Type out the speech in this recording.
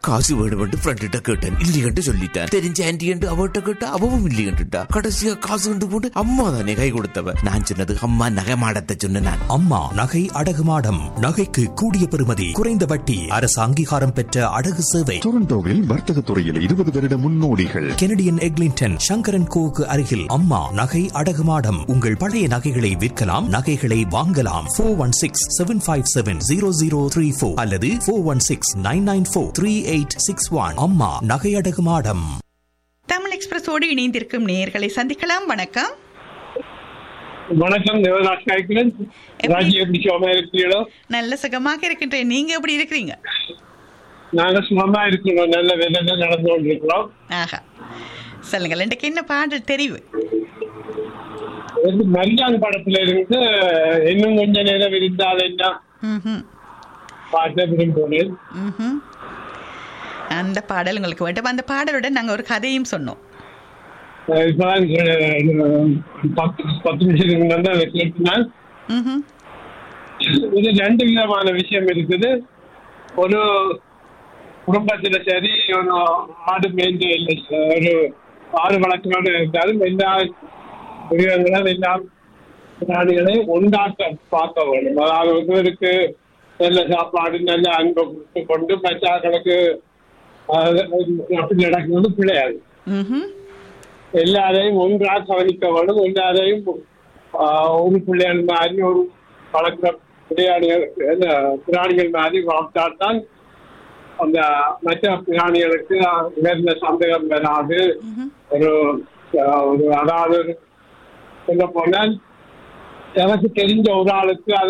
காசு வேணுமென்று ஃப்ரெண்ட்ட கேட்டேன் இல்லையென்று சொல்லிட்டேன் தெரிஞ்ச ஆன்டி என்று அவட்ட கேட்டா அவவும் இல்லையென்றுட்டா கடைசியா காசு கண்டு கொண்டு அம்மா தானே கை கொடுத்தவ நான் சொன்னது அம்மா நகை மாடத்தை சொன்ன நான் அம்மா நகை அடகு மாடம் நகைக்கு கூடிய பெறுமதி குறைந்த வட்டி அரசு அங்கீகாரம் பெற்ற அடகு சேவை டொரண்டோவில் வர்த்தக துறையில் இருபது வருட முன்னோடிகள் கெனடியன் எக்லிங்டன் சங்கரன் கோவுக்கு அருகில் அம்மா நகை அடகு மாடம் உங்கள் பழைய நகைகளை விற்கலாம் நகைகளை வாங்கலாம் four one six seven five seven zero zero three four அல்லது four one six nine nine four three eight six one அம்மா நகை அடகு மாடம் தமிழ் எக்ஸ்பிரஸோடு இணைந்திருக்கும் நேயர்களை சந்திக்கலாம் வணக்கம் வணக்கம் தேவதாஸ் காய்க்கிறேன் ராஜி எப்படி சுகமா இருக்கிறீங்களோ நல்ல சுகமாக இருக்கின்றேன் நீங்க எப்படி இருக்கிறீங்க நாங்க சுகமா இருக்கிறோம் நல்ல வேலை நடந்து கொண்டிருக்கிறோம் ஆஹா சொல்லுங்கள் இன்றைக்கு என்ன பாடல் தெரிவு இது மரியான் படத்துல இருந்து இன்னும் கொஞ்ச நேரம் இருந்தால் என்ன ம்ஹும், பார்க்க விரும்புகிறேன் ம்ஹும். அந்த பாடல் உங்களுக்கு வேண்டும் அந்த பாடலுடன் நாங்கள் ஒரு கதையும் சொன்னோம் அஹ் இப்பதான் அஹ், பத்து பத்து நிமிஷத்துக்கு முன்னாடி அதை கேட்டினேன் ம்ஹும், இது ரெண்டு விதமான விஷயம் இருக்குது ஒரு குடும்பத்துல சரி ஒரு ஆடு மேய்ந்த இல்லை ஒரு ஆடு வளர்க்கணும்னு இருந்தாலும் எல்லா மிருகங்களும் எல்லா பிராணிகளை ஒன்றாக்க பார்க்க வேண்டும் அதாவது ஒருவருக்கு நல்ல சாப்பாடு நல்ல அன்பை கொடுத்து கொண்டு மற்றாக்களுக்கு அஹ், அப்படி நடக்கிறது பிள்ளையாது ம்ஹும், எல்லாரையும் ஒன்றாக கவனிக்க வேண்டும் எல்லாரையும் ஆஹ், ஒரு பிள்ளைகள் மாதிரி ஒரு வளர்க்குற பிள்ளையாடிகள் என்ன, பிராணிகள் மாதிரி வளர்த்தால்தான் அந்த மற்ற பிராணிகளுக்கு உயர்ந்த சந்தேகம் வராது ஒரு ஆஹ், ஒரு அதாவது சொல்ல போனால் எனக்கு தெரிஞ்ச ஒரு ஆளுக்கு அதை